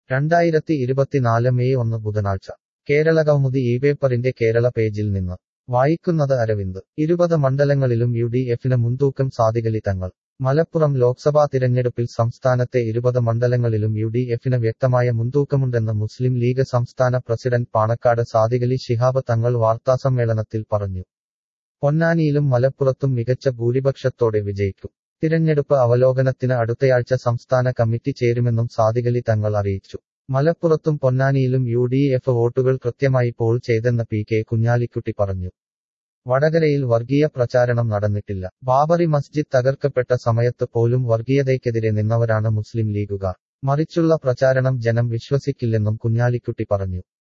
രണ്ടായിരത്തി ഇരുപത്തിനാല് മെയ് ഒന്ന് ബുധനാഴ്ച കേരളകൗമുദി ഈ പേപ്പറിന്റെ കേരള പേജിൽ നിന്ന് വായിക്കുന്നത് അരവിന്ദ് ഇരുപത് മണ്ഡലങ്ങളിലും യു ഡി എഫിന് മുൻതൂക്കം സാദികലി തങ്ങൾ മലപ്പുറം ലോക്സഭാ തിരഞ്ഞെടുപ്പിൽ സംസ്ഥാനത്തെ ഇരുപത് മണ്ഡലങ്ങളിലും യു ഡി എഫിന് വ്യക്തമായ മുൻതൂക്കമുണ്ടെന്ന് മുസ്ലിം ലീഗ് സംസ്ഥാന പ്രസിഡന്റ് പാണക്കാട് സാദികലി ശിഹാബ് തങ്ങൾ വാർത്താസമ്മേളനത്തിൽ പറഞ്ഞു പൊന്നാനിയിലും മലപ്പുറത്തും മികച്ച ഭൂരിപക്ഷത്തോടെ വിജയിക്കും തിരഞ്ഞെടുപ്പ് അവലോകനത്തിന് അടുത്തയാഴ്ച സംസ്ഥാന കമ്മിറ്റി ചേരുമെന്നും സാദികലി തങ്ങൾ അറിയിച്ചു മലപ്പുറത്തും പൊന്നാനിയിലും യു ഡി എഫ് വോട്ടുകൾ കൃത്യമായി പോൾ ചെയ്തെന്ന് പി കെ കുഞ്ഞാലിക്കുട്ടി പറഞ്ഞു വടകരയിൽ വർഗീയ പ്രചാരണം നടന്നിട്ടില്ല ബാബറി മസ്ജിദ് തകർക്കപ്പെട്ട സമയത്ത് പോലും വർഗീയതയ്ക്കെതിരെ നിന്നവരാണ് മുസ്ലിം ലീഗുകാർ മറിച്ചുള്ള പ്രചാരണം ജനം വിശ്വസിക്കില്ലെന്നും കുഞ്ഞാലിക്കുട്ടി പറഞ്ഞു